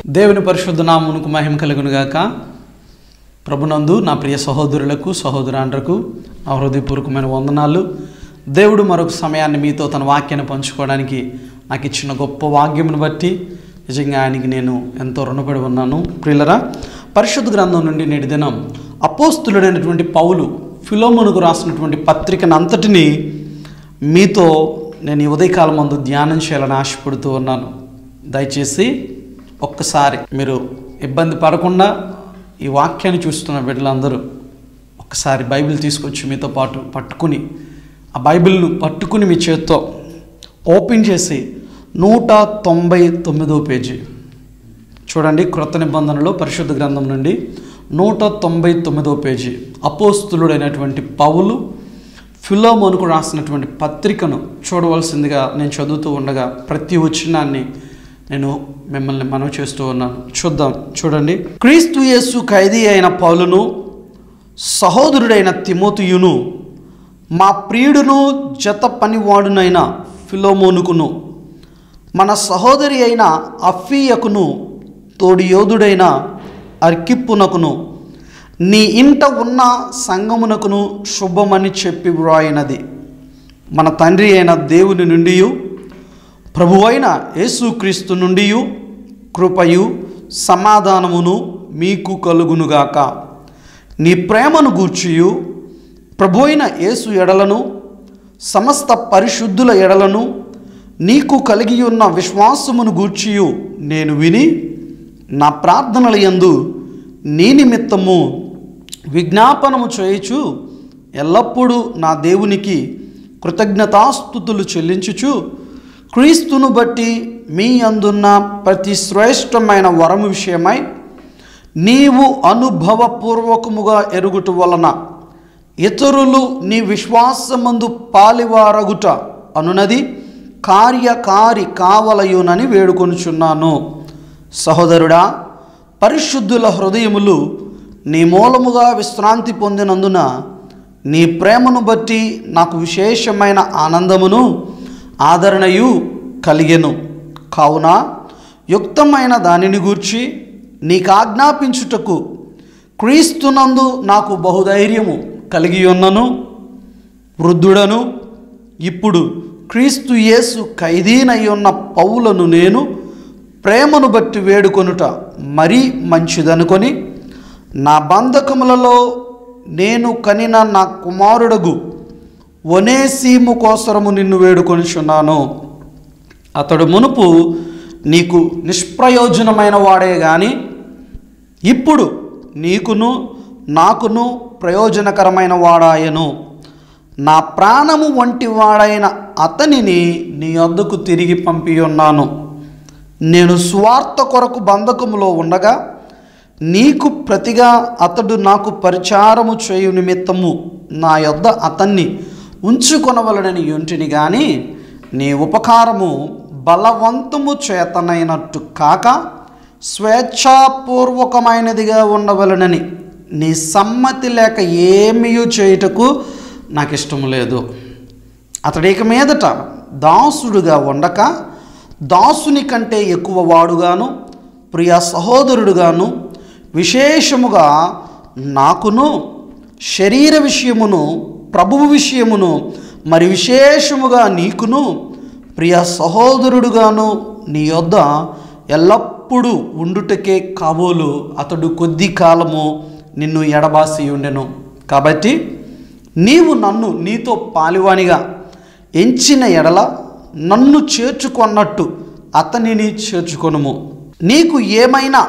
దేవుని పరిశుద్ధ నామునకు మహిమ కలుగునుగాక ప్రభునందు నా ప్రియ సహోదరులకు సహోదరాండ్రకు నా హృదయపూర్వకమైన వందనాలు దేవుడు మరొక సమయాన్ని మీతో తన వాక్యాన్ని పంచుకోవడానికి నాకు ఇచ్చిన గొప్ప వాక్యమును బట్టి నిజంగా ఆయనకి నేను ఎంతో రుణపడి ఉన్నాను ప్రియులరా పరిశుద్ధ గ్రంథం నుండి నేటి దినం అపోస్తులుడైనటువంటి పౌలు ఫిలోమునుకు రాసినటువంటి పత్రికను అంతటిని మీతో నేను ఈ ఉదయకాలం మందు ధ్యానం చేయాలని ఆశపడుతూ ఉన్నాను దయచేసి ఒక్కసారి మీరు ఇబ్బంది పడకుండా ఈ వాక్యాన్ని చూస్తున్న బిడ్డలందరూ ఒక్కసారి బైబిల్ తీసుకొచ్చి మీతో పాటు పట్టుకుని ఆ బైబిల్ను పట్టుకుని మీ చేత్తో ఓపెన్ చేసి నూట తొంభై తొమ్మిదో పేజీ చూడండి క్రొత్త నిబంధనలో పరిశుద్ధ గ్రంథం నుండి నూట తొంభై తొమ్మిదో పేజీ అపోస్తులుడైనటువంటి పౌలు ఫిలోమోనుకు రాసినటువంటి పత్రికను చూడవలసిందిగా నేను చదువుతూ ఉండగా ప్రతి వచనాన్ని నేను మిమ్మల్ని మనవి చేస్తూ ఉన్నాను చూద్దాం చూడండి క్రీస్తు యేసు ఖైదీ అయిన పౌలును సహోదరుడైన తిమోతియును మా ప్రియుడును జత పనివాడునైన ఫిలోమోనుకును మన సహోదరి అయిన అఫీయకును తోడి యోధుడైన అర్కిప్పునకును నీ ఇంట ఉన్న సంగమునకును శుభమని చెప్పి వ్రాయినది మన తండ్రి అయిన దేవుని నుండి ప్రభువైన యేసుక్రీస్తు నుండి కృపయు సమాధానమును మీకు కలుగునుగాక నీ ప్రేమను గూర్చియు ప్రభు అయిన యేసు ఎడలను సమస్త పరిశుద్ధుల ఎడలను నీకు కలిగి ఉన్న విశ్వాసమును గూర్చియు నేను విని నా ప్రార్థనల యందు నీ నిమిత్తము విజ్ఞాపనము చేయుచు ఎల్లప్పుడూ నా దేవునికి కృతజ్ఞతాస్థుతులు చెల్లించుచు క్రీస్తును బట్టి మీ అందున్న ప్రతి శ్రేష్టమైన వరము విషయమై నీవు అనుభవపూర్వకముగా ఎరుగుట వలన ఇతరులు నీ విశ్వాసమందు పాలివారగుట అనునది కార్యకారి కావలయునని వేడుకొనుచున్నాను సహోదరుడా పరిశుద్ధుల హృదయములు నీ మూలముగా విశ్రాంతి పొందినందున నీ ప్రేమను బట్టి నాకు విశేషమైన ఆనందమును ఆదరణయు కలిగెను కావున యుక్తమైన దానిని గూర్చి నీకు ఆజ్ఞాపించుటకు క్రీస్తునందు నాకు బహుధైర్యము కలిగి ఉన్నను వృద్ధుడను ఇప్పుడు క్రీస్తు యేసు ఖైదీనై ఉన్న పౌలను నేను ప్రేమను బట్టి వేడుకొనుట మరీ మంచిదనుకొని నా బంధకములలో నేను కనిన నా కుమారుడగు ఒనేసీము కోసరము నిన్ను వేడుకొనిచున్నాను అతడు మునుపు నీకు నిష్ప్రయోజనమైన వాడే కానీ ఇప్పుడు నీకును నాకును ప్రయోజనకరమైన వాడాయను నా ప్రాణము వంటి వాడైన అతనిని నీ వద్దకు తిరిగి పంపి ఉన్నాను నేను స్వార్థ కొరకు బంధకములో ఉండగా నీకు ప్రతిగా అతడు నాకు పరిచారము చేయు నిమిత్తము నా యొద్ద అతన్ని ఉంచుకొనవలనని యుంటిని గాని నీ ఉపకారము బలవంతము చేతనైనట్టు కాక స్వేచ్ఛాపూర్వకమైనదిగా ఉండవలనని నీ సమ్మతి లేక ఏమీ చేయుటకు నాకు ఇష్టం లేదు అతడిక మీదట దాసుడుగా ఉండక దాసుని కంటే ఎక్కువ వాడుగాను ప్రియ సహోదరుడుగాను విశేషముగా నాకును శరీర విషయమును ప్రభువు విషయమును మరి విశేషముగా నీకును ప్రియ సహోదరుడుగాను నీ యొద్ద ఎల్లప్పుడూ ఉండుటకే కాబోలు అతడు కొద్ది కాలము నిన్ను ఎడబాసి ఉండెను కాబట్టి నీవు నన్ను నీతో పాలివానిగా ఎంచిన ఎడల నన్ను చేర్చుకొన్నట్టు అతనిని చేర్చుకొనుము నీకు ఏమైనా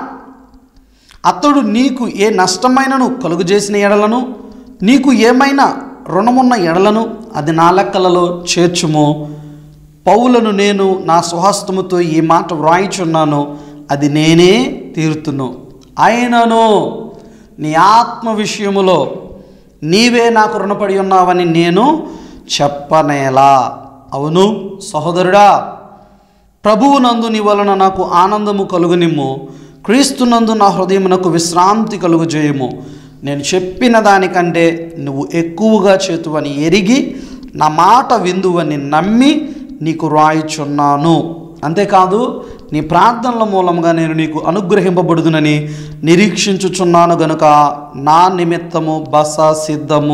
అతడు నీకు ఏ నష్టమైనను కలుగజేసిన ఎడలను నీకు ఏమైనా రుణమున్న ఎడలను అది నా లెక్కలలో చేర్చుము పౌలను నేను నా స్వహస్తముతో ఈ మాట వ్రాయిచున్నాను అది నేనే తీరుతును అయినను నీ ఆత్మ విషయములో నీవే నాకు రుణపడి ఉన్నావని నేను చెప్పనేలా అవును సహోదరుడా ప్రభువునందు నీ వలన నాకు ఆనందము కలుగునిమ్ము క్రీస్తునందు నా హృదయమునకు విశ్రాంతి కలుగుజేయము నేను చెప్పిన దానికంటే నువ్వు ఎక్కువగా చేతువని ఎరిగి నా మాట విందువని నమ్మి నీకు రాయిచున్నాను అంతేకాదు నీ ప్రార్థనల మూలంగా నేను నీకు అనుగ్రహింపబడుదునని నిరీక్షించుచున్నాను గనుక నా నిమిత్తము బస సిద్ధము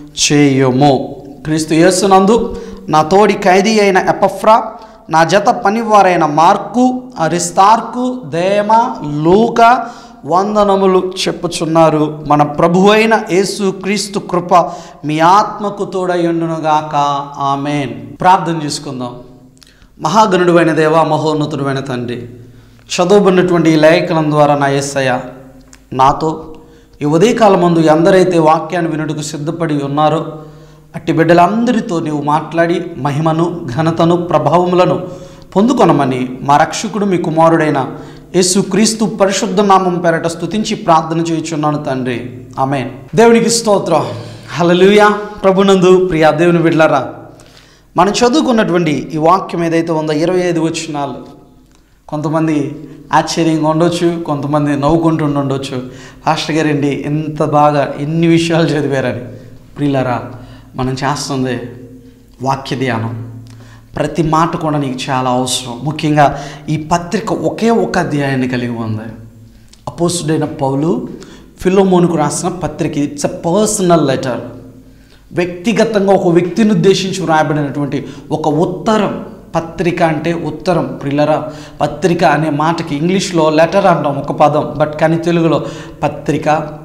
చేయము క్రీస్తు యేసునందు నా తోడి ఖైదీ అయిన ఎపఫ్రా నా జత పనివారైన మార్కు అరిస్తార్కు దేమ లూక వందనములు చెప్పుచున్నారు మన ప్రభు అయిన యేసు క్రీస్తు కృప మీ ఆత్మకు తోడయుండునుగాక ఆమెన్ ప్రార్థన చేసుకుందాం మహాగణుడువైన దేవ మహోన్నతుడైన తండ్రి చదువుబడినటువంటి ఈ లేఖనం ద్వారా నా యేసయ్య నాతో ఈ ఉదయకాలం మందు ఎందరైతే వాక్యాన్ని వినుటకు సిద్ధపడి ఉన్నారో అట్టి బిడ్డలందరితో నీవు మాట్లాడి మహిమను ఘనతను ప్రభావములను పొందుకొనమని మా రక్షకుడు మీ కుమారుడైన యేసు క్రీస్తు పరిశుద్ధ నామం పేరట స్తుతించి ప్రార్థన చేయుచున్నాను తండ్రి ఆమె దేవునికి స్తోత్రం హల్లెలూయా ప్రభునందు ప్రియా దేవుని బిడ్డలారా మనం చదువుకున్నటువంటి ఈ వాక్యం ఏదైతే ఉందో ఇరవై ఐదు వచ్చినాలు కొంతమంది ఆశ్చర్యంగా ఉండొచ్చు కొంతమంది నవ్వుకుంటూ ఉండొచ్చు పాస్టర్ గారండి ఎంత బాగా ఎన్ని విషయాలు చదివారని ప్రియులరా మనం చేస్తుంది వాక్య ధ్యానం ప్రతి మాట కూడా నీకు చాలా అవసరం ముఖ్యంగా ఈ పత్రిక ఒకే ఒక అధ్యాయాన్ని కలిగి ఉంది అపోసుడైన పౌలు ఫిలోమోనుకు రాసిన పత్రిక ఇట్స్ ఎ పర్సనల్ లెటర్ వ్యక్తిగతంగా ఒక వ్యక్తిని ఉద్దేశించి వ్రాయబడినటువంటి ఒక ఉత్తరం పత్రిక అంటే ఉత్తరం ప్రిల్లరా పత్రిక అనే మాటకి ఇంగ్లీష్లో లెటర్ అంటాం ఒక పదం బట్ కానీ తెలుగులో పత్రిక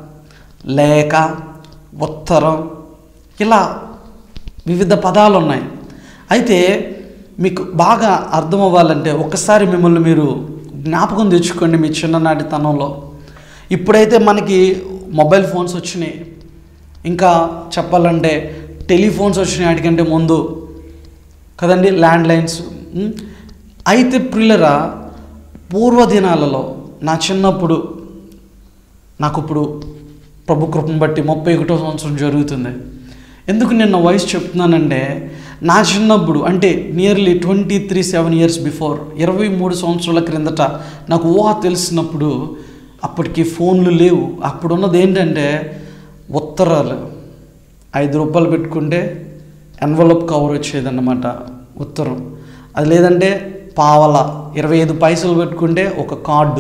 లేఖ ఉత్తరం ఇలా వివిధ పదాలు ఉన్నాయి అయితే మీకు బాగా అర్థం అవ్వాలంటే ఒకసారి మిమ్మల్ని మీరు జ్ఞాపకం తెచ్చుకోండి మీ చిన్ననాటి తనంలో ఇప్పుడైతే మనకి మొబైల్ ఫోన్స్ వచ్చినాయి ఇంకా చెప్పాలంటే టెలిఫోన్స్ వచ్చినాయి వాటికంటే ముందు కదండి ల్యాండ్ లైన్స్ ఉమ్. అయితే ప్రిల్లరా పూర్వదినాలలో నా చిన్నప్పుడు నాకు ఇప్పుడు ప్రభు కృపను బట్టి ముప్పై ఒకటో సంవత్సరం జరుగుతుంది ఎందుకు నేను నా వయసు చెప్తున్నానంటే నా చిన్నప్పుడు అంటే nearly twenty three seven years before ఇరవై మూడు సంవత్సరాల క్రిందట నాకు ఊహ తెలిసినప్పుడు అప్పటికి ఫోన్లు లేవు అప్పుడున్నది ఏంటంటే ఉత్తరాలు ఐదు రూపాయలు పెట్టుకుంటే ఎన్వలప్ కవర్ వచ్చేదన్నమాట ఉత్తరం అది లేదంటే పావల ఇరవై ఐదు పైసలు పెట్టుకుంటే ఒక కార్డు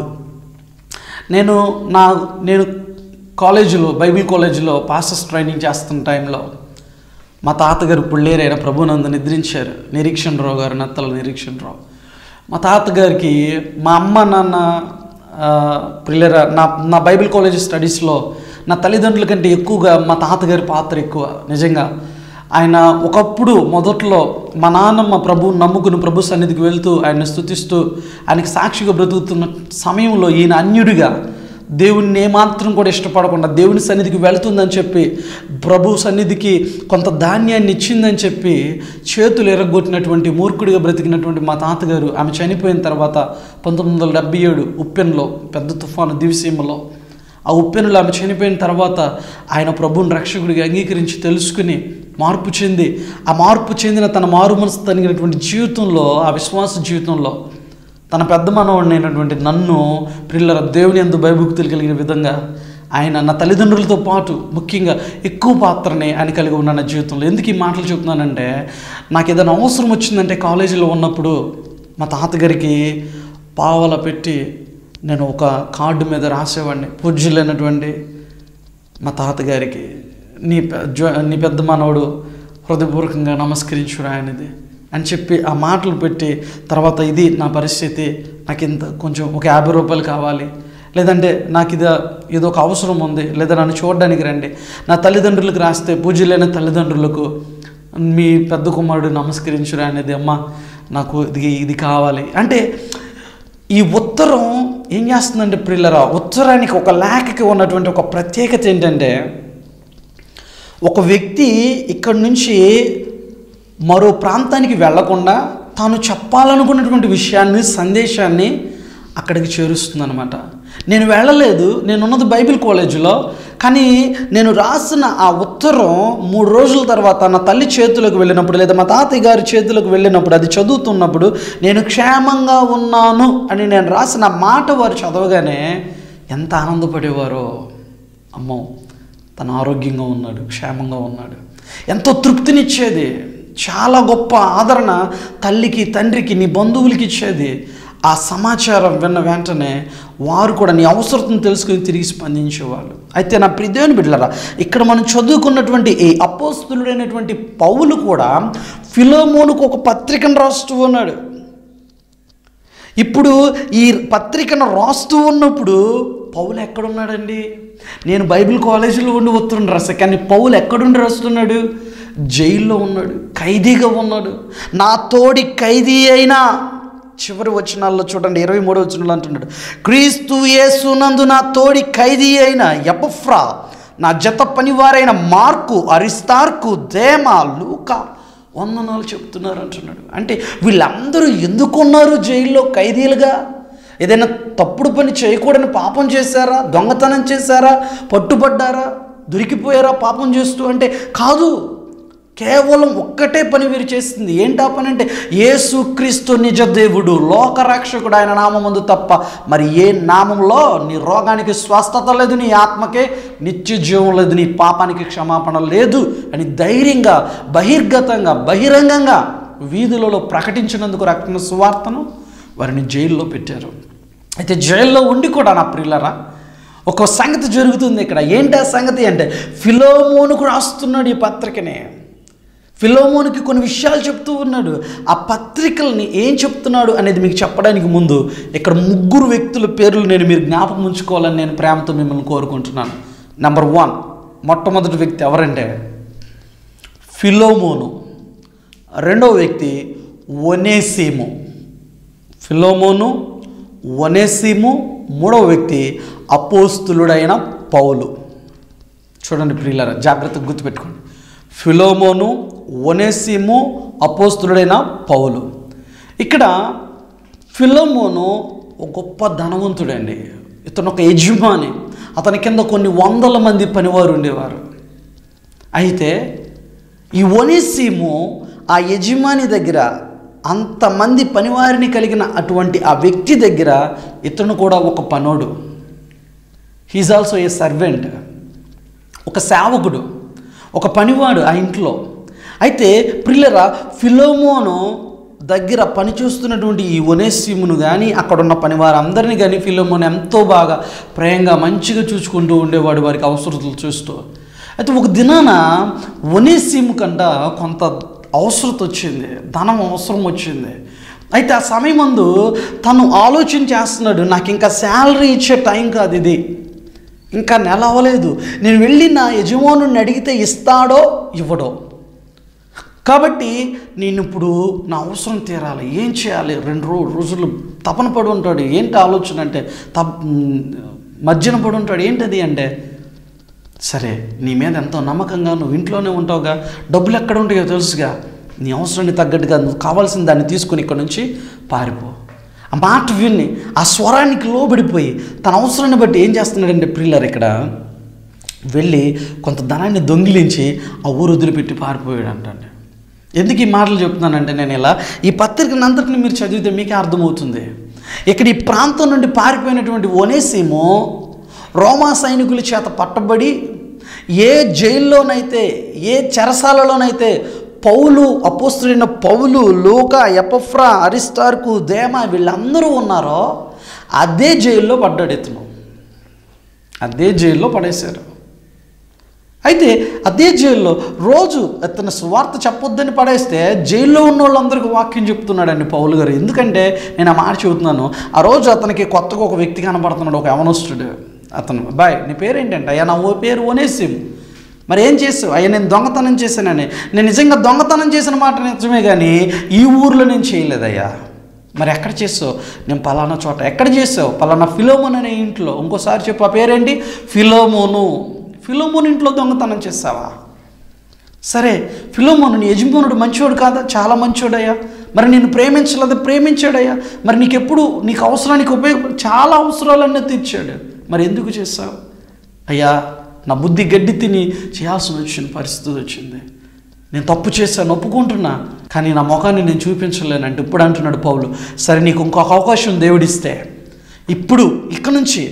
నేను నా నేను కాలేజీలో బైబిల్ కాలేజీలో పాస్టర్స్ ట్రైనింగ్ చేస్తున్న టైంలో మా తాతగారు పుళ్ళేరైన ప్రభునందు నిద్రించారు నిరీక్షణరావు గారు నత్తల నిరీక్షణరావు మా తాతగారికి మా అమ్మ నాన్న ఆ, పిల్లర నా నా బైబిల్ కాలేజ్ స్టడీస్లో నా తల్లిదండ్రుల కంటే ఎక్కువగా మా తాతగారి పాత్ర ఎక్కువ నిజంగా ఆయన ఒకప్పుడు మొదట్లో మా నాన్నమ్మ ప్రభు నమ్ముకుని ప్రభు సన్నిధికి వెళ్తూ ఆయన స్తుతిస్తూ ఆయనకి సాక్షిగా బ్రతుకుతున్న సమయంలో ఈయన అన్యుడిగా దేవుణ్ణి ఏమాత్రం కూడా ఇష్టపడకుండా దేవుని సన్నిధికి వెళ్తుందని చెప్పి ప్రభు సన్నిధికి కొంత ధాన్యాన్ని ఇచ్చిందని చెప్పి చేతులు ఎరగొట్టినటువంటి మూర్ఖుడిగా బ్రతికినటువంటి మా తాతగారు ఆమె చనిపోయిన తర్వాత పంతొమ్మిది వందల డెబ్బై ఏడు ఉప్పెన్లో పెద్ద తుఫాను దివిసీమలో ఆ ఉప్పెనులు ఆమె చనిపోయిన తర్వాత ఆయన ప్రభుని రక్షకుడిగా అంగీకరించి తెలుసుకుని మార్పు చెంది ఆ మార్పు చెందిన తన మారు మనసు తగినటువంటి జీవితంలో ఆ విశ్వాస జీవితంలో తన పెద్ద మనవాడినైనటువంటి నన్ను పిల్లల దేవుని ఎందు భయభక్తులు కలిగిన విధంగా ఆయన నా తల్లిదండ్రులతో పాటు ముఖ్యంగా ఎక్కువ పాత్రని ఆయన కలిగి ఉన్న నా జీవితంలో ఎందుకు ఈ మాటలు చెప్తున్నానంటే నాకు ఏదైనా అవసరం వచ్చిందంటే కాలేజీలో ఉన్నప్పుడు మా తాతగారికి పావల పెట్టి నేను ఒక కార్డు మీద రాసేవాడిని పూజ్యులైనటువంటి మా తాతగారికి నీ పె- జ్వ- నీ పెద్ద మనవడు హృదయపూర్వకంగా నమస్కరించుడు ఆయనది అని చెప్పి ఆ మాటలు పెట్టి తర్వాత ఇది నా పరిస్థితి నాకు ఇంత కొంచెం ఒక యాభై రూపాయలు కావాలి లేదంటే నాకు ఇది ఏదో ఒక అవసరం ఉంది లేదా నన్ను చూడడానికి రండి నా తల్లిదండ్రులకు రాస్తే పూజలైన తల్లిదండ్రులకు మీ పెద్ద కుమారుడు నమస్కరించురా అనేది అమ్మ నాకు ఇది ఇది కావాలి అంటే ఈ ఉత్తరం ఏం చేస్తుందంటే ప్రిల్లరా ఉత్తరానికి ఒక లేఖకి ఉన్నటువంటి ఒక ప్రత్యేకత ఏంటంటే ఒక వ్యక్తి ఇక్కడి నుంచి మరో ప్రాంతానికి వెళ్లకుండా తాను చెప్పాలనుకున్నటువంటి విషయాన్ని సందేశాన్ని అక్కడికి చేరుస్తుందన్నమాట నేను వెళ్ళలేదు నేను ఉన్నది బైబిల్ కాలేజీలో కానీ నేను రాసిన ఆ ఉత్తరం మూడు రోజుల తర్వాత నా తల్లి చేతులకు వెళ్ళినప్పుడు లేదా మా తాతయ్య గారి చేతులకు వెళ్ళినప్పుడు అది చదువుతున్నప్పుడు నేను క్షేమంగా ఉన్నాను అని నేను రాసిన మాట వారు చదవగానే ఎంత ఆనందపడేవారో అమ్మో తను ఆరోగ్యంగా ఉన్నాడు క్షేమంగా ఉన్నాడు ఎంతో తృప్తినిచ్చేది చాలా గొప్ప ఆదరణ తల్లికి తండ్రికి నీ బంధువులకి ఇచ్చేది ఆ సమాచారం విన్న వెంటనే వారు కూడా నీ అవసరతను తెలుసుకుని తిరిగి స్పందించేవాళ్ళు అయితే నా ప్రిదేవుని బిడ్డలరా ఇక్కడ మనం చదువుకున్నటువంటి ఈ అపోస్తులుడైనటువంటి పౌలు కూడా ఫిలోమోనుకు ఒక పత్రికను రాస్తూ ఉన్నాడు ఇప్పుడు ఈ పత్రికను రాస్తూ ఉన్నప్పుడు పౌలు ఎక్కడున్నాడండి నేను బైబిల్ కాలేజీలో ఉండి వస్తుండ రాసా కానీ పౌలు ఎక్కడుండి రాస్తున్నాడు జైల్లో ఉన్నాడు ఖైదీగా ఉన్నాడు నా తోడి ఖైదీ అయినా చివరి వచనాల్లో చూడండి ఇరవై మూడో వచనాలు అంటున్నాడు క్రీస్తు యేసునందు నా తోడి ఖైదీ అయిన ఎపఫ్రా నా జత పనివారైన మార్కు అరిస్తార్కు దేమ లూకా వందనాలు చెప్తున్నారు అంటున్నాడు అంటే వీళ్ళందరూ ఎందుకున్నారు జైల్లో ఖైదీలుగా ఏదైనా తప్పుడు పని చేయకూడని పాపం చేశారా దొంగతనం చేశారా పట్టుబడ్డారా దొరికిపోయారా పాపం చేస్తూ అంటే కాదు కేవలం ఒక్కటే పని వీరు చేస్తుంది ఏంటా పని అంటే యేసుక్రీస్తు నిజ దేవుడు లోకరక్షకుడు ఆయన నామందు తప్ప మరి ఏ నామంలో నీ రోగానికి స్వస్థత లేదు నీ ఆత్మకే నిత్య జీవం లేదు నీ పాపానికి క్షమాపణ లేదు అని ధైర్యంగా బహిర్గతంగా బహిరంగంగా వీధులలో ప్రకటించినందుకు రక్షణ సువార్తను వారిని జైల్లో పెట్టారు అయితే జైల్లో ఉండి కూడా నా ప్రియులరా ఒక సంగతి జరుగుతుంది ఇక్కడ ఏంటి ఆ సంగతి అంటే ఫిలోమోనుకు రాస్తున్నాడు ఈ పత్రికని ఫిలోమోనికి కొన్ని విషయాలు చెప్తూ ఉన్నాడు ఆ పత్రికల్ని ఏం చెప్తున్నాడు అనేది మీకు చెప్పడానికి ముందు ఇక్కడ ముగ్గురు వ్యక్తుల పేర్లు నేను మీరు జ్ఞాపకం ఉంచుకోవాలని నేను ప్రేమతో మిమ్మల్ని కోరుకుంటున్నాను నెంబర్ వన్ మొట్టమొదటి వ్యక్తి ఎవరంటే ఫిలోమోను రెండవ వ్యక్తి ఒనేసీము ఫిలోమోను ఒనేసీము మూడవ వ్యక్తి అపోస్తులుడైన పౌలు చూడండి ప్రియులరా జాగ్రత్తగా గుర్తుపెట్టుకోండి ఫిలోమోను ఒనేసిము అపోస్తులుడైన పౌలు ఇక్కడ ఫిలోమోను ఒక గొప్ప ధనవంతుడండి ఇతను ఒక యజమాని అతని కింద కొన్ని వందల మంది పనివారు ఉండేవారు అయితే ఈ ఒనేసిము ఆ యజమాని దగ్గర అంతమంది పనివారిని కలిగిన అటువంటి ఆ వ్యక్తి దగ్గర ఇతను కూడా ఒక పనోడు హీజ్ ఆల్సో ఏ సర్వెంట్ ఒక సేవకుడు ఒక పనివాడు ఆ ఇంట్లో అయితే ప్రిల్లరా ఫిలోమోను దగ్గర పనిచేస్తున్నటువంటి ఈ ఒనేసిమును కానీ అక్కడ ఉన్న పనివారందరినీ కానీ ఫిలోమోను ఎంతో బాగా ప్రేమగా మంచిగా చూసుకుంటూ ఉండేవాడు వారికి అవసరతలు చూస్తూ అయితే ఒక దినాన ఒనేసిము కంట కొంత అవసరత వచ్చింది ధనం అవసరం వచ్చింది అయితే ఆ సమయం ముందు తను ఆలోచన చేస్తున్నాడు నాకు ఇంకా శాలరీ ఇచ్చే టైం కాదు ఇది ఇంకా నెల అవ్వలేదు నేను వెళ్ళి నా యజమానుని అడిగితే ఇస్తాడో ఇవ్వడో కాబట్టి నేను ఇప్పుడు నా అవసరం తీరాలి ఏం చేయాలి రెండు రో రోజులు తపన పడి ఉంటాడు ఏంటి ఆలోచన అంటే తప్ మధ్యన పడి ఉంటాడు ఏంటది అంటే సరే నీ మీద ఎంతో నమ్మకంగా నువ్వు ఇంట్లోనే ఉంటావుగా డబ్బులు ఎక్కడ ఉంటాయో తెలుసుగా నీ అవసరానికి తగ్గట్టుగా నువ్వు కావాల్సిన దాన్ని తీసుకుని ఇక్కడ నుంచి పారిపో ఆ మాట విని ఆ స్వరానికి లోబడిపోయి తన అవసరాన్ని బట్టి ఏం చేస్తున్నాడంటే ప్రిల్లర్ ఇక్కడ వెళ్ళి కొంత ధనాన్ని దొంగిలించి ఆ ఊరు వదిలిపెట్టి పారిపోయాడు అంటండి ఎందుకు ఈ మాటలు చెప్తున్నానంటే నేను ఇలా ఈ పత్రికను అంతటిని మీరు చదివితే మీకే అర్థమవుతుంది ఇక్కడ ఈ ప్రాంతం నుండి పారిపోయినటువంటి ఒనేసిమో రోమా సైనికుల చేత పట్టబడి ఏ జైల్లోనైతే ఏ చెరసాలలోనైతే పౌలు అపోస్తులైన పౌలు లోక ఎపఫ్రా అరిస్టార్కు దేమ వీళ్ళందరూ ఉన్నారో అదే జైల్లో పడ్డాడు ఇతను అదే జైల్లో పడేశారు అయితే అదే జైల్లో రోజు అతను సువార్త చెప్పొద్దని పడేస్తే జైల్లో ఉన్న వాళ్ళందరికీ వాక్యం చెప్తున్నాడండి పౌలు గారు ఎందుకంటే నేను ఆ మాట చెబుతున్నాను ఆ రోజు అతనికి కొత్తగా ఒక వ్యక్తి కనబడుతున్నాడు ఒక యవనస్తుడు అతను బాయ్ నీ పేరేంటంటే అయ్యా నా ఓ పేరు ఓనేసిం మరి ఏం చేసావు అయ్యా నేను దొంగతనం చేశానని నేను నిజంగా దొంగతనం చేసిన మాట నిజమే కానీ ఈ ఊర్లో నేను చేయలేదయ్యా మరి ఎక్కడ చేసావు నేను పలానా చోట ఎక్కడ చేసావు పలానా ఫిలోమోన్ అనే ఇంట్లో ఇంకోసారి చెప్పు ఆ పేరేంటి ఫిలోమోను ఫిలోమోన్ ఇంట్లో దొంగతనం చేస్తావా సరే ఫిలోమోను నీ యజమానుడు మంచోడు కాదా చాలా మంచోడయ్యా మరి నేను ప్రేమించలేదు ప్రేమించాడయ్యా మరి నీకు ఎప్పుడు నీకు అవసరానికి ఉపయోగ చాలా అవసరాలన్నీ తీర్చాడు మరి ఎందుకు చేస్తావు అయ్యా నా బుద్ధి గడ్డి తిని చేయాల్సి వచ్చిన పరిస్థితి వచ్చింది నేను తప్పు చేశాను ఒప్పుకుంటున్నా కానీ నా ముఖాన్ని నేను చూపించలేనంటే ఇప్పుడు అంటున్నాడు పౌలు సరే నీకు ఇంకొక అవకాశం దేవుడిస్తే ఇప్పుడు ఇక నుంచి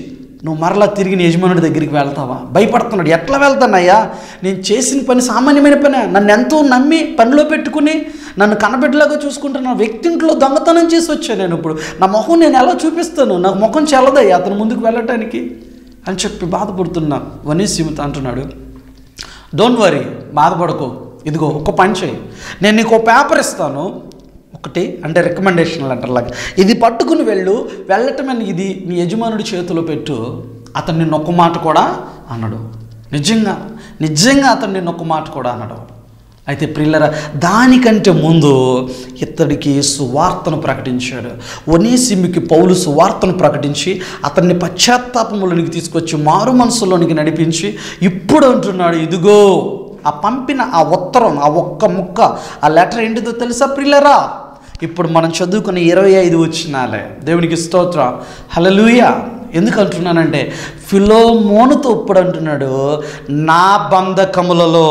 నువ్వు మరలా తిరిగి నీ యజమానుడి దగ్గరికి వెళ్తావా భయపడుతున్నాడు ఎట్లా వెళ్తానయ్యా నేను చేసిన పని సామాన్యమైన పని నన్ను ఎంతో నమ్మి పనిలో పెట్టుకుని నన్ను కనబెట్టలాగా చూసుకుంటున్న వ్యక్తి ఇంట్లో దొంగతనం చేసి వచ్చాను నేను ఇప్పుడు నా మొహం నేను ఎలా చూపిస్తాను నాకు ముఖం చెల్లదయ్యా అతను ముందుకు వెళ్ళటానికి అని చెప్పి బాధపడుతున్నా వనీసీమిత అంటున్నాడు డోంట్ వరీ బాధపడకు ఇదిగో ఒక పని చేయి నేను నీకు పేపర్ ఇస్తాను ఒకటి అంటే రికమెండేషన్ లెటర్ లాగా ఇది పట్టుకుని వెళ్ళు వెళ్ళటమని ఇది మీ యజమానుడి చేతిలో పెట్టు అతను నిన్న ఒక్క మాట కూడా అన్నాడు నిజంగా నిజంగా అతను నిన్న ఒక్క మాట కూడా అన్నాడు అయితే ప్రిల్లర దానికంటే ముందు ఇతడికి సువార్తను ప్రకటించాడు ఒనేసిమికి పౌలు సువార్తను ప్రకటించి అతన్ని పశ్చాత్తాపములోనికి తీసుకొచ్చి మారు మనసులోనికి నడిపించి ఇప్పుడు అంటున్నాడు ఇదిగో ఆ పంపిన ఆ ఉత్తరం ఆ ఒక్క ముక్క ఆ లెటర్ ఏంటిదో తెలుసా ప్రిల్లరా ఇప్పుడు మనం చదువుకున్న ఇరవై ఐదు వచ్చినాలే దేవునికి స్తోత్రం హలలుయ ఎందుకు అంటున్నానంటే ఫిలోమోనుతో ఇప్పుడు అంటున్నాడు నా బంధకములలో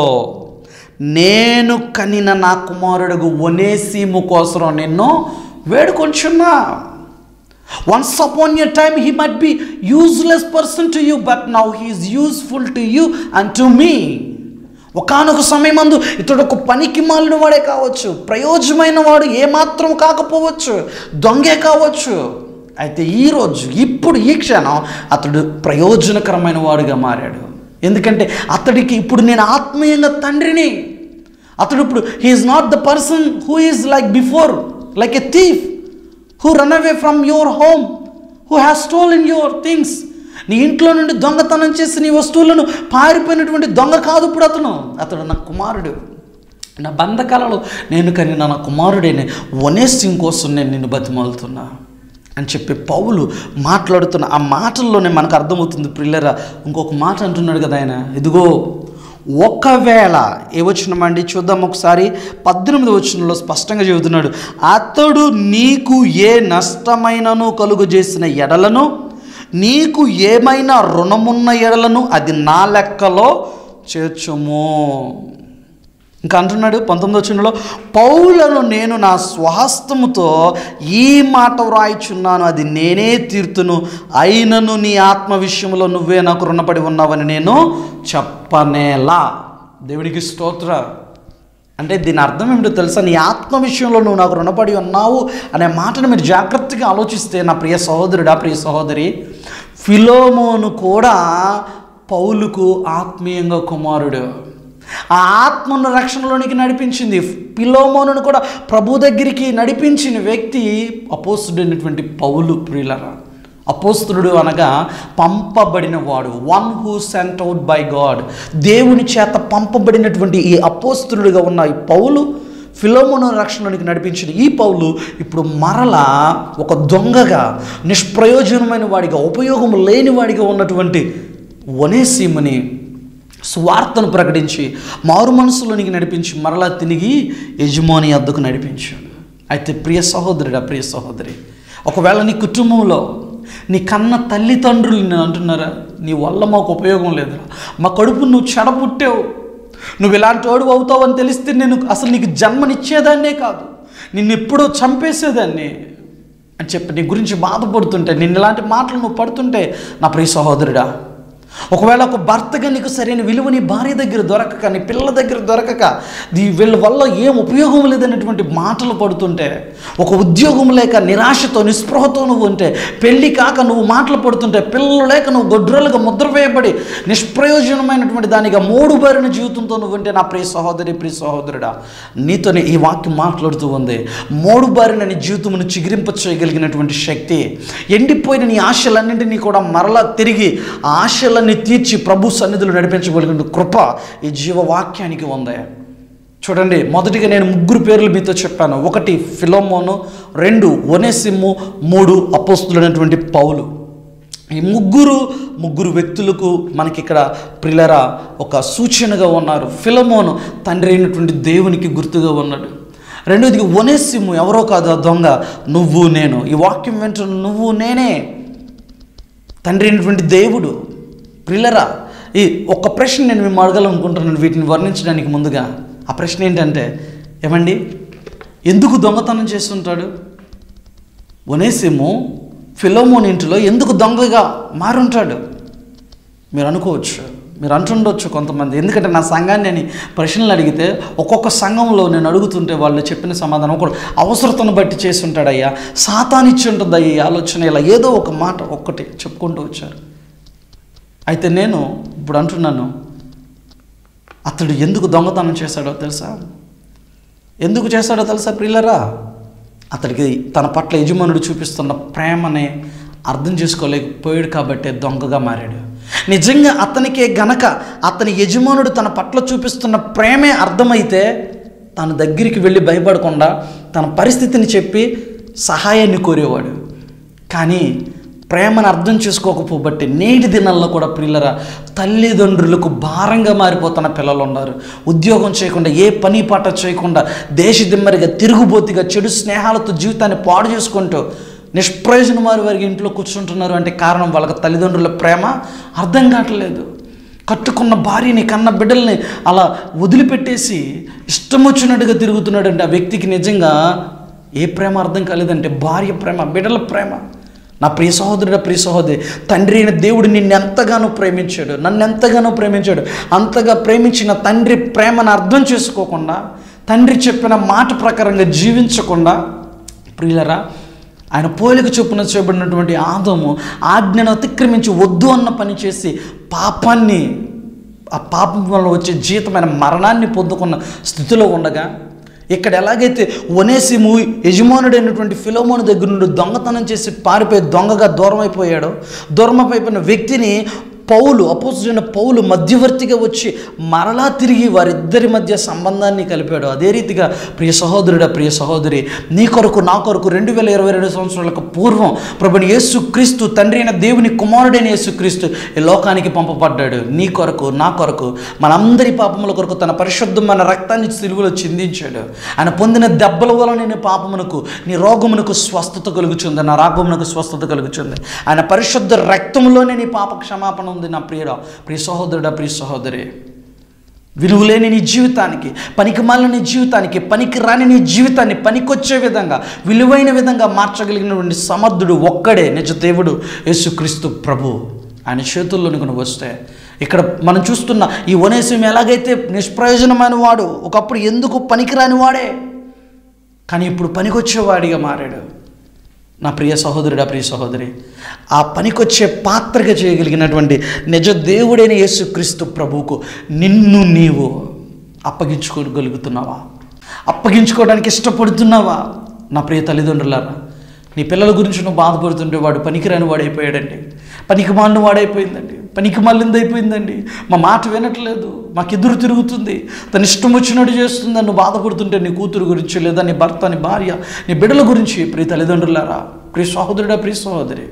నేను కనిన నా కుమారుడు ఒనేసీము కోసం నిన్ను వేడుకొంచున్నా once upon a time he must be useless person to you but now he is useful to you and to me ఒకనొక సమయమందు ఇతడు ఒక పనికి మాలిన వాడే కావచ్చు ప్రయోజనమైన వాడు ఏమాత్రం కాకపోవచ్చు దొంగే కావచ్చు అయితే ఈరోజు ఇప్పుడు ఈ క్షణం అతడు ప్రయోజనకరమైన వాడుగా మారాడు ఎందుకంటే అతడికి ఇప్పుడు నేను ఆత్మీయంగా తండ్రిని అతడు ఇప్పుడు he is not the person who is like before like a thief who run away from your home who has stolen your things నీ ఇంట్లో నుండి దొంగతనం చేసి నీ వస్తువులను పారిపోయినటువంటి దొంగ కాదు ఇప్పుడు అతను అతడు నా కుమారుడు నా బంధకాలలో నేను కానీ నా కుమారుడైన వనేసింగ్ కోసం నేను నిన్ను బతిమాలుతున్నా అని చెప్పి పౌలు మాట్లాడుతున్న ఆ మాటల్లోనే మనకు అర్థమవుతుంది ప్రిల్లరా ఇంకొక మాట అంటున్నాడు కదా ఆయన ఇదిగో ఒకవేళ ఏ వచ్చినమండి చూద్దాం ఒకసారి పద్దెనిమిది వచనంలో స్పష్టంగా చెబుతున్నాడు అతడు నీకు ఏ నష్టమైనను కలుగు చేసిన ఎడలను నీకు ఏమైనా రుణమున్న ఎడలను అది నా లెక్కలో చేర్చుము ఇంకా అంటున్నాడు పంతొమ్మిది వచ్చినలో పౌలను నేను నా స్వహస్తముతో ఈ మాట వ్రాయిచున్నాను అది నేనే తీర్తును అయినను నీ ఆత్మ విషయంలో నువ్వే నాకు రుణపడి ఉన్నావని నేను చెప్పనేలా దేవుడికి స్తోత్ర అంటే దీని అర్థం ఏమిటో తెలుసా నీ ఆత్మ విషయంలో నువ్వు నాకు రుణపడి ఉన్నావు అనే మాటను మీరు జాగ్రత్తగా ఆలోచిస్తే నా ప్రియ సహోదరుడా ప్రియ సహోదరి ఫిలోమోను కూడా పౌలుకు ఆత్మీయంగా కుమారుడు ఆ ఆత్మను రక్షణలోనికి నడిపించింది పిలోమోను కూడా ప్రభు దగ్గరికి నడిపించిన వ్యక్తి అపోస్తుడైనటువంటి పౌలు ప్రియులరా అపోస్తుడు అనగా పంపబడిన వాడు one who sent out by God దేవుని చేత పంపబడినటువంటి ఈ అపోస్తుడుగా ఉన్న ఈ పౌలు ఫిలోమోను రక్షణలోనికి నడిపించిన ఈ పౌలు ఇప్పుడు మరలా ఒక దొంగగా నిష్ప్రయోజనమైన వాడిగా ఉపయోగం లేని వాడిగా ఉన్నటువంటి వనేసీముని స్వార్థను ప్రకటించి మారు మనసులోనికి నడిపించి మరలా తిరిగి యజమాని అద్దకు నడిపించాడు అయితే ప్రియ సహోదరుడా ప్రియ సహోదరి ఒకవేళ నీ కుటుంబంలో నీ కన్న తల్లిదండ్రులు నేను అంటున్నారా నీ వల్ల మాకు ఉపయోగం లేదురా మా కడుపు నువ్వు చెడపుట్టావు నువ్వు ఇలాంటి వాడు అవుతావు అని తెలిస్తే నేను అసలు నీకు జన్మనిచ్చేదాన్నే కాదు నిన్ను ఎప్పుడో చంపేసేదాన్ని అని చెప్పి నీ గురించి బాధపడుతుంటే నిన్ను ఇలాంటి మాటలు నువ్వు పడుతుంటే నా ప్రియ సహోదరుడా ఒకవేళ ఒక భర్తగా నీకు సరైన విలువ నీ భార్య దగ్గర దొరకక నీ పిల్లల దగ్గర దొరకక దీ వీళ్ళ వల్ల ఏం ఉపయోగం లేదనేటువంటి మాటలు పడుతుంటే ఒక ఉద్యోగం లేక నిరాశతో నిస్పృహతో నువ్వు ఉంటే పెళ్ళి కాక నువ్వు మాటలు పడుతుంటే పిల్లలు లేక నువ్వు గొడ్రలుగా ముద్ర వేయబడి నిష్ప్రయోజనమైనటువంటి దానిగా మూడు బారిన జీవితంతో నువ్వు ఉంటే నా ప్రియ సహోదరి ప్రియ సహోదరుడా నీతోనే ఈ వాక్యం మాట్లాడుతూ ఉంది మూడు బారిన నీ జీవితమును చిగిరింప చేయగలిగినటువంటి శక్తి ఎండిపోయిన నీ ఆశలన్నింటినీ కూడా మరలా తిరిగి ఆ ఆశలన్నీ తీర్చి ప్రభు సన్నిధులు నడిపించగలిగిన కృప ఈ జీవవాక్యానికి ఉంది చూడండి మొదటిగా నేను ముగ్గురు పేర్లు మీతో చెప్పాను ఒకటి ఫిలోమోను రెండు ఒనేసిమ్ము మూడు అపోస్తులైనటువంటి పౌలు ఈ ముగ్గురు ముగ్గురు వ్యక్తులకు మనకి ఇక్కడ ప్రిలరా ఒక సూచనగా ఉన్నారు ఫిలమోను తండ్రి అయినటువంటి దేవునికి గుర్తుగా ఉన్నాడు రెండోదికి ఒనేసిము ఎవరో కాదు ఆ దొంగ నువ్వు నేను ఈ వాక్యం వింటున్న నువ్వు నేనే తండ్రి అయినటువంటి దేవుడు ప్రిల్లరా ఈ ఒక్క ప్రశ్న నేను మేము అడగాలనుకుంటున్నాను వీటిని వర్ణించడానికి ముందుగా ఆ ప్రశ్న ఏంటంటే ఏమండి ఎందుకు దొంగతనం చేస్తుంటాడు ఒనేసిము ఫిలోమోన్ ఇంటిలో ఎందుకు దొంగగా మారుంటాడు మీరు అనుకోవచ్చు మీరు అంటుండొచ్చు కొంతమంది ఎందుకంటే నా సంఘాన్ని నేను ప్రశ్నలు అడిగితే ఒక్కొక్క సంఘంలో నేను అడుగుతుంటే వాళ్ళు చెప్పిన సమాధానం ఒకడు అవసరతను బట్టి చేసి ఉంటాడయ్యా సాతానిచ్చి ఉంటుంది ఈ ఆలోచన ఇలా ఏదో ఒక మాట ఒక్కటి చెప్పుకుంటూ వచ్చారు అయితే నేను ఇప్పుడు అంటున్నాను అతడు ఎందుకు దొంగతనం చేశాడో తెలుసా ఎందుకు చేశాడో తెలుసా ప్రిల్లరా అతడికి తన పట్ల యజమానుడు చూపిస్తున్న ప్రేమని అర్థం చేసుకోలేకపోయాడు కాబట్టి దొంగగా మారాడు నిజంగా అతనికే గనక అతని యజమానుడు తన పట్ల చూపిస్తున్న ప్రేమే అర్థమైతే తన దగ్గరికి వెళ్ళి భయపడకుండా తన పరిస్థితిని చెప్పి సహాయాన్ని కోరేవాడు కానీ ప్రేమను అర్థం చేసుకోకపోబట్టి నేటి దినాల్లో కూడా పిల్లల తల్లిదండ్రులకు భారంగా మారిపోతున్న పిల్లలు ఉన్నారు ఉద్యోగం చేయకుండా ఏ పని పాట చేయకుండా దేశదిమ్మరిగా తిరుగుబోతిగా చెడు స్నేహాలతో జీవితాన్ని పాడు చేసుకుంటూ నిష్ప్రయోజనం వారి వారికి ఇంట్లో కూర్చుంటున్నారు అంటే కారణం వాళ్ళకి తల్లిదండ్రుల ప్రేమ అర్థం కావట్లేదు కట్టుకున్న భార్యని కన్న బిడ్డల్ని అలా వదిలిపెట్టేసి ఇష్టం వచ్చినట్టుగా తిరుగుతున్నాడంటే ఆ వ్యక్తికి నిజంగా ఏ ప్రేమ అర్థం కాలేదంటే భార్య ప్రేమ బిడ్డల ప్రేమ నా ప్రియ సహోదరుడు ప్రియ సహోదరి తండ్రి అయిన దేవుడు నిన్ను ఎంతగానో ప్రేమించాడు నన్ను ఎంతగానో ప్రేమించాడు అంతగా ప్రేమించిన తండ్రి ప్రేమను అర్థం చేసుకోకుండా తండ్రి చెప్పిన మాట ప్రకారంగా జీవించకుండా ప్రియులరా ఆయన పోలిక చొప్పున చేయబడినటువంటి ఆదము ఆజ్ఞను అతిక్రమించి వద్దు అన్న పని చేసి పాపాన్ని ఆ పాపం వల్ల వచ్చే జీతమైన మరణాన్ని పొందుకున్న స్థితిలో ఉండగా ఇక్కడ ఎలాగైతే ఒనేసిము యజమానుడైనటువంటి ఫిలోమోను దగ్గర నుండి దొంగతనం చేసి పారిపోయి దొంగగా దూరం అయిపోయాడో దూరం అయిపోయిన వ్యక్తిని పౌలు అపోజిట్ పౌలు మధ్యవర్తిగా వచ్చి మరలా తిరిగి వారిద్దరి మధ్య సంబంధాన్ని కలిపాడు అదే రీతిగా ప్రియ సహోదరుడా ప్రియ సహోదరి నీ కొరకు నా కొరకు రెండు వేల ఇరవై రెండు సంవత్సరాలకు పూర్వం ప్రభుని యేసు క్రీస్తు తండ్రి అయిన దేవుని కుమారుడైన యేసు క్రీస్తు ఈ లోకానికి పంపబడ్డాడు నీ కొరకు నా కొరకు మనందరి పాపముల కొరకు తన పరిశుద్ధమైన రక్తాన్ని సిలువలో చిందించాడు ఆయన పొందిన దెబ్బల వలన నీ పాపమునకు నీ రోగమునకు స్వస్థత కలుగుతుంది నా రాగమునకు స్వస్థత కలుగుతుంది ఆయన పరిశుద్ధ రక్తములోనే నీ పాప క్షమాపణ ఉంది నా ప్రియుడా ప్రియ సహోదరుడా ప్రియ సహోదరి విలువలేని నీ జీవితానికి పనికిమాలిన నీ జీవితానికి పనికి రాని నీ జీవితాన్ని పనికొచ్చే విధంగా విలువైన విధంగా మార్చగలిగినటువంటి సమర్థుడు ఒక్కడే నిజ దేవుడు యేసుక్రీస్తు ప్రభు ఆయన చేతుల్లోనికి నువ్వు వస్తే ఇక్కడ మనం చూస్తున్న ఈ వనేశం ఎలాగైతే నిష్ప్రయోజనమైన వాడు ఒకప్పుడు ఎందుకు పనికిరాని వాడే కానీ ఇప్పుడు పనికొచ్చేవాడిగా మారాడు నా ప్రియ సహోదరుడా ప్రియ సహోదరి ఆ పనికొచ్చే పాత్రగా చేయగలిగినటువంటి నిజ దేవుడైన యేసుక్రీస్తు ప్రభువుకు నిన్ను నీవు అప్పగించుకోగలుగుతున్నావా అప్పగించుకోవడానికి ఇష్టపడుతున్నావా నా ప్రియ తల్లిదండ్రులారా నీ పిల్లల గురించి నువ్వు బాధపడుతుంటే వాడు పనికిరాని వాడైపోయాడండి పనికి మాలిన వాడైపోయిందండి పనికి మాలింది అయిపోయిందండి మా మాట వినట్లేదు మాకు ఎదురు తిరుగుతుంది తన ఇష్టం వచ్చినట్టు చేస్తుందని నువ్వు బాధపడుతుంటే నీ కూతురు గురించి లేదా నీ భర్త నీ భార్య నీ బిడ్డల గురించి ప్రియ తల్లిదండ్రులారా ప్రియ సహోదరుడా ప్రియ సహోదరి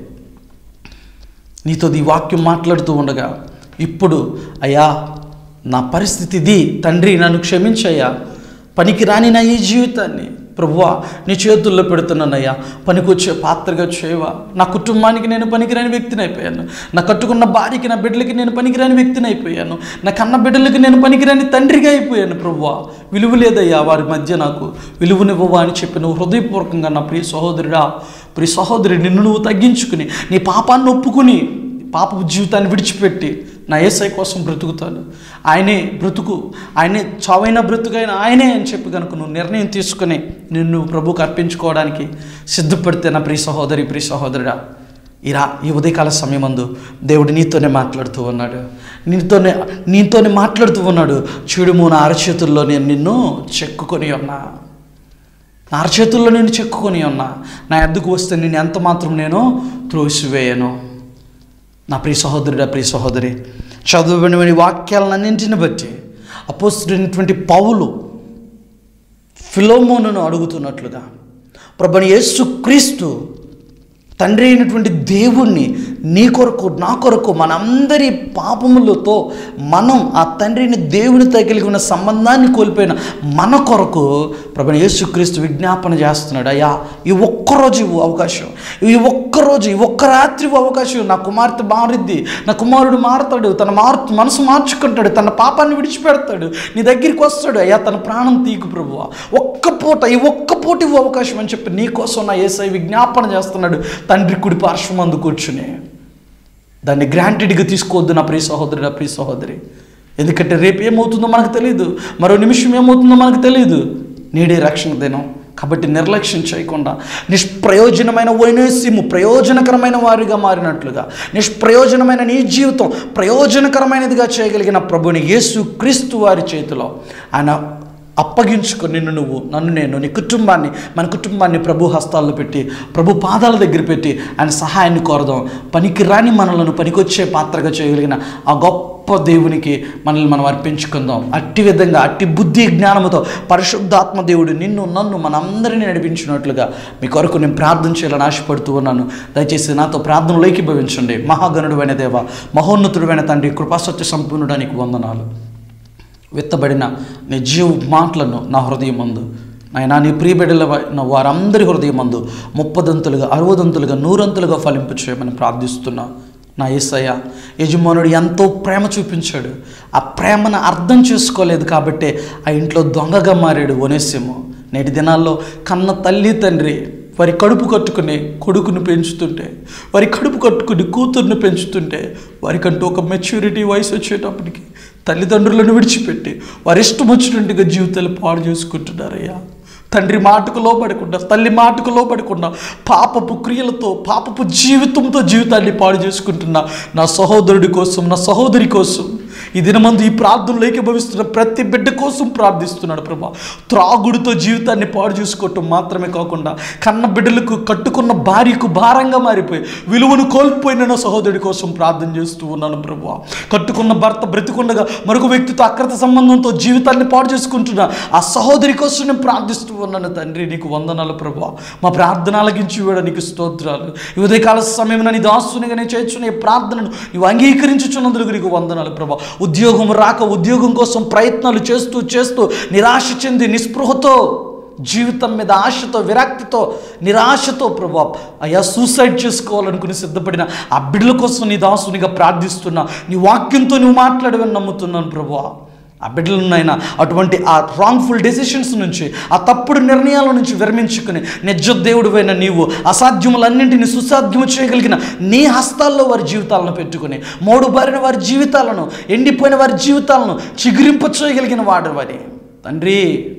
నీతో ఈ వాక్యం మాట్లాడుతూ ఉండగా ఇప్పుడు అయ్యా నా పరిస్థితి ఇది తండ్రి నన్ను క్షమించయ్యా పనికి రాని నా ఈ జీవితాన్ని ప్రభువా నీ చేతుల్లో పెడుతున్నానయ్యా పనికొచ్చే పాత్రగా చేయవా నా కుటుంబానికి నేను పనికిరాని వ్యక్తిని అయిపోయాను నా కట్టుకున్న భార్యకి నా బిడ్డలకి నేను పనికిరాని వ్యక్తిని అయిపోయాను నా కన్న బిడ్డలకి నేను పనికిరాని తండ్రిగా అయిపోయాను ప్రభువా విలువ లేదయ్యా వారి మధ్య నాకు విలువనివ్వవా అని చెప్పి నువ్వు హృదయపూర్వకంగా నా ప్రియ సహోదరుడా ప్రియ సహోదరి నిన్ను నువ్వు తగ్గించుకుని నీ పాపాన్ని ఒప్పుకుని పాపపు జీవితాన్ని విడిచిపెట్టి నా ఏసై కోసం బ్రతుకుతాను ఆయనే బ్రతుకు ఆయనే చావైన బ్రతుకైన ఆయనే అని చెప్పి కనుక నువ్వు నిర్ణయం తీసుకుని నిన్ను ప్రభుకు అర్పించుకోవడానికి సిద్ధపడితే నా ప్రియ సహోదరి ప్రియ సహోదరుడా ఇరా ఈ ఉదయకాల సమయమందు దేవుడు నీతోనే మాట్లాడుతూ ఉన్నాడు నీతోనే నీతోనే మాట్లాడుతూ ఉన్నాడు చూడుము నా అరచేతుల్లో నేను నిన్ను చెక్కుకొని ఉన్నా నా అరచేతుల్లో నేను చెక్కుకొని ఉన్నా నా ఎద్దుకు వస్తే నేను ఎంత మాత్రం నేను త్రోసివేయను నా ప్రియ సహోదరుడా ప్రియ సహోదరి చదువుబడిన వాక్యాలన్నింటిని బట్టి అపోస్తుడైనటువంటి పౌలు ఫిలోమోనును అడుగుతున్నట్లుగా ప్రభుని యేసు క్రీస్తు తండ్రి అయినటువంటి దేవుణ్ణి నీ కొరకు నా కొరకు మనందరి పాపములతో మనం ఆ తండ్రిని దేవుని కలిగి ఉన్న సంబంధాన్ని కోల్పోయిన మన కొరకు ప్రభు యేసుక్రీస్తు విజ్ఞాపన చేస్తున్నాడు అయ్యా ఈ ఒక్కరోజు ఇవ్వు అవకాశం ఈ ఒక్కరోజు ఈ ఒక్క రాత్రి ఇవ్వు అవకాశం నా కుమార్తె మారిద్ది నా కుమారుడు మారుతాడు తన మారు మనసు మార్చుకుంటాడు తన పాపాన్ని విడిచిపెడతాడు నీ దగ్గరికి వస్తాడు అయ్యా తన ప్రాణం తీకు ప్రభువా ఒక్క పూట ఈ ఒక్క పూట ఇవ్వు అవకాశం అని చెప్పి నీ కోసం నా ఏసై విజ్ఞాపన చేస్తున్నాడు తండ్రి కుడి పార్శ్వం అందు కూర్చుని దాన్ని గ్రాంటెడ్గా తీసుకోవద్దు నా ప్రియ సహోదరి నా ప్రియ సహోదరి ఎందుకంటే రేపు ఏమవుతుందో మనకు తెలియదు మరో నిమిషం ఏమవుతుందో మనకు తెలియదు నేడే రక్షణ దినం కాబట్టి నిర్లక్ష్యం చేయకుండా నిష్ప్రయోజనమైన వైనేసిము ప్రయోజనకరమైన వారిగా మారినట్లుగా నిష్ప్రయోజనమైన నీ జీవితం ప్రయోజనకరమైనదిగా చేయగలిగిన ప్రభుని యేసు క్రీస్తు వారి చేతిలో ఆయన అప్పగించుకొని నిన్ను నువ్వు నన్ను నేను నీ కుటుంబాన్ని మన కుటుంబాన్ని ప్రభు హస్తాల్లో పెట్టి ప్రభు పాదాల దగ్గర పెట్టి ఆయన సహాయాన్ని కోరదాం పనికి రాని మనలను పనికొచ్చే పాత్రగా చేయగలిగిన ఆ గొప్ప దేవునికి మనల్ని మనం అర్పించుకుందాం అట్టి విధంగా అట్టి బుద్ధి జ్ఞానముతో పరిశుద్ధాత్మ దేవుడు నిన్ను నన్ను మనందరినీ నడిపించినట్లుగా మీ కొరకు నేను ప్రార్థన చేయాలని ఆశపడుతూ ఉన్నాను దయచేసి నాతో ప్రార్థనలో ఏకీభవించండి మహాగణుడువైన దేవ మహోన్నతుడైన తండ్రి కృపాసత్య సంపూర్ణుడానికి వందనాలు విత్తబడిన నీ జీవ మాటలను నా హృదయం మందు ఆయన నీ ప్రియబిడ్డల వారందరి హృదయం మందు ముప్పదంతులుగా అరవదంతులుగా నూరంతులుగా ఫలింపు చేయమని ప్రార్థిస్తున్నా నా యేసయ్య యజమానుడు ఎంతో ప్రేమ చూపించాడు ఆ ప్రేమను అర్థం చేసుకోలేదు కాబట్టే ఆ ఇంట్లో దొంగగా మారాడు వనేసేమో నేటి దినాల్లో కన్న తల్లి తండ్రి వారి కడుపు కట్టుకుని కొడుకుని పెంచుతుంటే వారి కడుపు కట్టుకుని కూతుర్ని పెంచుతుంటే వారికంటూ ఒక మెచ్యూరిటీ వయసు వచ్చేటప్పటికి తల్లిదండ్రులను విడిచిపెట్టి వారి ఇష్టం వచ్చినట్టుగా జీవితాలు పాడు చేసుకుంటున్నారయ్యా తండ్రి మాటకు లోబడకుండా తల్లి మాటకు లోబడకుండా పాపపు క్రియలతో పాపపు జీవితంతో జీవితాన్ని పాడు చేసుకుంటున్న నా సహోదరుడి కోసం నా సహోదరి కోసం ఈ దినమందు ఈ ప్రార్థనలు ఏకీభవిస్తున్న ప్రతి బిడ్డ కోసం ప్రార్థిస్తున్నాడు ప్రభా త్రాగుడితో జీవితాన్ని పాడు చేసుకోవటం మాత్రమే కాకుండా కన్న బిడ్డలకు కట్టుకున్న భార్యకు భారంగా మారిపోయి విలువను కోల్పోయిన నా సహోదరుడి కోసం ప్రార్థన చేస్తూ ఉన్నాను ప్రభా కట్టుకున్న భర్త బ్రతికుండగా మరొక వ్యక్తితో అక్రత సంబంధంతో జీవితాన్ని పాడు చేసుకుంటున్న ఆ సహోదరి కోసం నేను ప్రార్థిస్తూ ఉన్నాను తండ్రి నీకు వందనాలు ప్రభా మా ప్రార్థన ఆలకించి కూడా నీకు స్తోత్రాలు ఈ ఉదయకాల సమయం నీ దాసునిగా నేను చేర్చున్న ఈ ప్రార్థనను నీవు అంగీకరించుచున్నందుకు నీకు వందనాలు ప్రభా ఉద్యోగం రాక ఉద్యోగం కోసం ప్రయత్నాలు చేస్తూ చేస్తూ నిరాశ చెంది నిస్పృహతో జీవితం మీద ఆశతో విరక్తితో నిరాశతో ప్రభా అయ్యా సూసైడ్ చేసుకోవాలనుకుని సిద్ధపడిన ఆ బిడ్డల కోసం నీ దాసునిగా ప్రార్థిస్తున్నా నీ వాక్యంతో నువ్వు మాట్లాడవని నమ్ముతున్నాను ప్రభా ఆ బిడ్డలనైనా అటువంటి ఆ రాంగ్ఫుల్ డెసిషన్స్ నుంచి ఆ తప్పుడు నిర్ణయాల నుంచి విరమించుకుని నిజదేవుడువైన నీవు అసాధ్యములన్నింటినీ సుసాధ్యము చేయగలిగిన నీ హస్తాల్లో వారి జీవితాలను పెట్టుకుని మోడు బారిన వారి జీవితాలను ఎండిపోయిన వారి జీవితాలను చిగురింప చేయగలిగిన వాడు వారి తండ్రి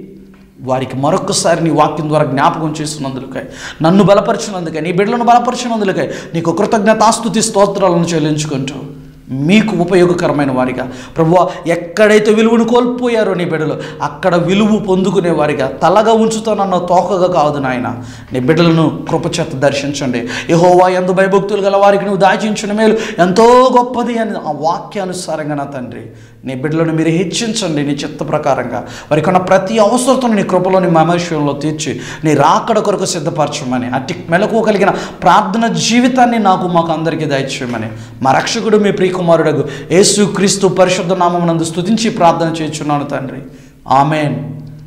వారికి మరొకసారి నీ వాక్యం ద్వారా జ్ఞాపకం చేస్తున్నందుకై నన్ను బలపరిచినందుకై నీ బిడ్డలను బలపరిచినందుకై నీకు కృతజ్ఞతాస్తుతి స్తోత్రాలను చెల్లించుకుంటూ మీకు ఉపయోగకరమైన వారిగా ప్రభువా ఎక్కడైతే విలువను కోల్పోయారో నీ బిడ్డలు అక్కడ విలువ పొందుకునే వారిగా తలగా ఉంచుతానన్న తోకగా కాదు నాయన నీ బిడ్డలను కృపచేత దర్శించండి యహోవా ఎందు భయభక్తులు గల వారికి నువ్వు దాచించిన మేలు ఎంతో గొప్పది అని ఆ వాక్యానుసారంగా నా తండ్రి నీ బిడ్డలను మీరు హెచ్చించండి నీ చిత్త ప్రకారంగా వారికి ఉన్న ప్రతి అవసరతను నీ కృపలోని మమేశ్వరంలో తీర్చి నీ రాకడ కొరకు సిద్ధపరచమని అట్టి మెలకు కలిగిన ప్రార్థన జీవితాన్ని నాకు మాకు అందరికీ దయచేయమని మా రక్షకుడు మీ ప్రియకుమారుడు యేసు క్రీస్తు పరిశుద్ధ నామమునందు స్తుతించి ప్రార్థన చేయించున్నాను తండ్రి amen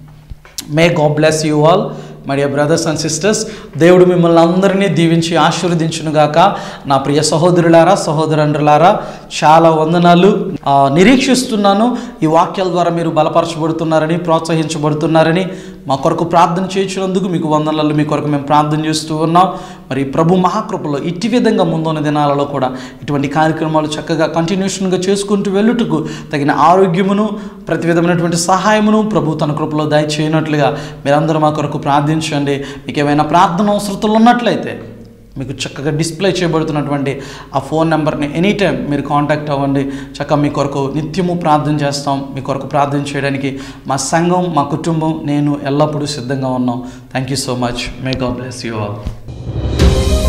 may God bless you all my dear brothers and sisters దేవుడు మిమ్మల్ని అందరినీ దీవించి ఆశీర్వదించునుగాక నా ప్రియ సహోదరులారా సహోదరులారా చాలా వందనాలు ఆ, నిరీక్షిస్తున్నాను ఈ వాక్యాల ద్వారా మీరు బలపరచబడుతున్నారని ప్రోత్సహించబడుతున్నారని మా కొరకు ప్రార్థన చేయించినందుకు మీకు వందనాలు మీ కొరకు మేము ప్రార్థన చేస్తూ ఉన్నాం మరి ప్రభు మహాకృపలో ఇట్టి విధంగా ముందున్న దినాలలో కూడా ఇటువంటి కార్యక్రమాలు చక్కగా కంటిన్యూషన్గా చేసుకుంటూ వెళ్ళుటకు తగిన ఆరోగ్యమును ప్రతి విధమైనటువంటి సహాయమును ప్రభు తన కృపలో దయచేయనట్లుగా మీరందరూ మా కొరకు ప్రార్థించండి మీకు ఏమైనా ప్రార్థన అవసరతలు ఉన్నట్లయితే మీకు చక్కగా డిస్ప్లే చేయబడుతున్నటువంటి ఆ ఫోన్ నెంబర్ని ఎనీ టైం మీరు కాంటాక్ట్ అవ్వండి చక్కగా మీ కొరకు నిత్యము ప్రార్థన చేస్తాం మీ కొరకు ప్రార్థన చేయడానికి మా సంఘం మా కుటుంబం నేను ఎల్లప్పుడూ సిద్ధంగా ఉన్నాం thank you so much may God bless you all